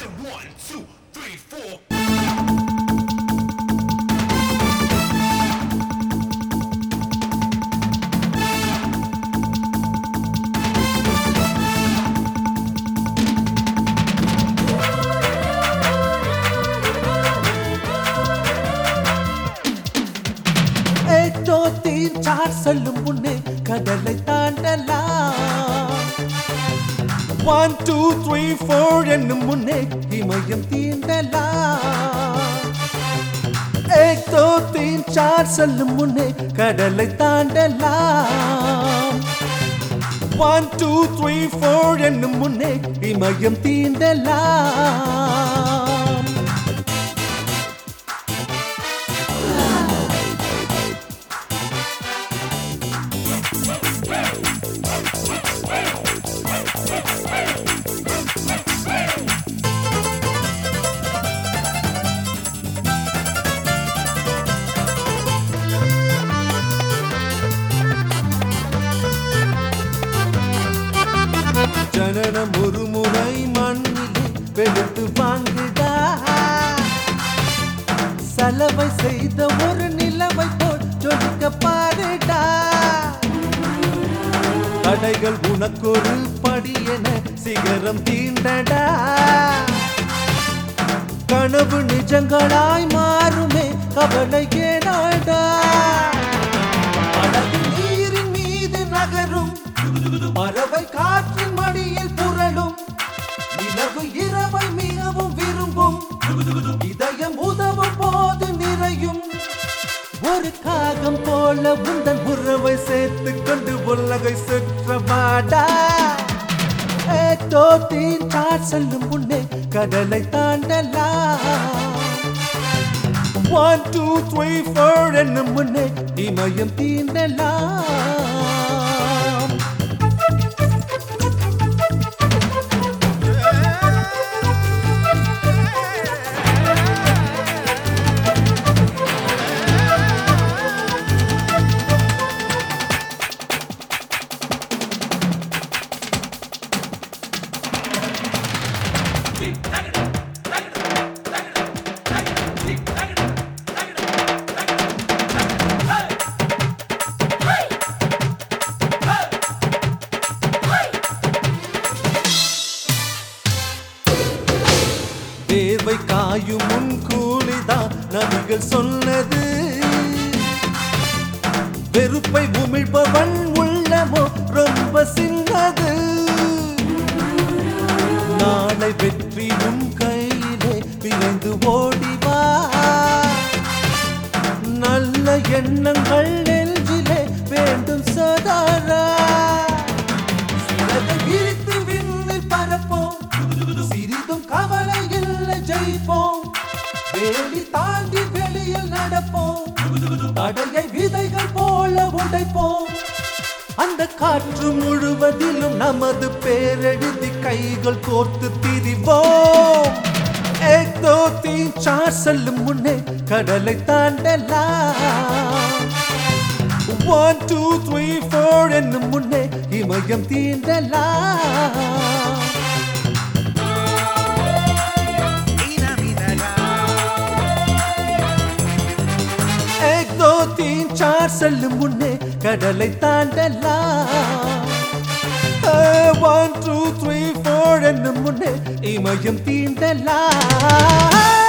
said one, two, three, four. ஏற்றோ தீன் சார் சொல்லும் முன்னே கடலை தாண்டலாம் ஒன் டூ த்ரீ ஃபோர் என்னும் முன்னே இமயம் தீண்டலாம் ஏற்றோ தீன் சார் சொல்லும் முன்னே கடலை தாண்டலாம் ஒன் டூ த்ரீ ஃபோர் என்னும் முன்னே இமயம் தீண்டலாம் ஜனனம் ஒரு முறை மண்ணிலே வெளுத்து வாங்குடா சலவை செய்த ஒரு நிலவை போல் ஜொலிக்க பாருடா தடைகள் உனக்கொரு படி என சிகரம் தீண்டடா கனவு நிஜங்களாய் மாறுமே கவலை ஏனாடா அழகு நீரின் மீது நகரும் பறவை காற்றின் மடியில் புரளும் நிலவு இரவை மிகவும் விரும்பும் இதயம் உதவும் போது நிறையும் ஒரு காகம் போல உந்தன் உறவை சேர்த்து கொண்டு உலகை சுற்றமாடா தோத்தின் தார் செல்லும் முன்னே கடலை தாண்டலாம் ஒன் டூ த்ரீ ஃபோர் என்னும் முன்னே இமயம் தீண்டலாம் தேவை காயும் முன் கூலிதான் நபிகள் சொன்னது வெறுப்பை உமிழ்பவன் உள்ளமோ ரொம்ப சின்னது நாளை வெற்றி உன் கையிலே விரைந்து ஓடிவா நல்ல எண்ணங்கள் நெஞ்சிலே வேண்டும் சதாரா சிறகை விரித்து விண்ணில் பரப்போம் சிறிதும் கவலை இல்லை ஜெயிப்போம் வேலி தாண்டி வெளியில் நடப்போம் தடையை விதைகள் போல உடைப்போம் அந்த காற்று முழுவதிலும் நமது பேரெழுதி கைகள் கோர்த்து திரிவோம் ஏதோ தீச்சா செல்லும் முன்னே கடலை தாண்டலாம் ஒன் டூ த்ரீ ஃபோர் என்னும் முன்னே இமயம் தீண்டலாம் एक दो तीन चार செல்லும் முன்னே கடலை தாண்டலாம் ஒன் டூ த்ரீ ஃபோர் என்னும் முன்னே இமயம் தீண்டலாம்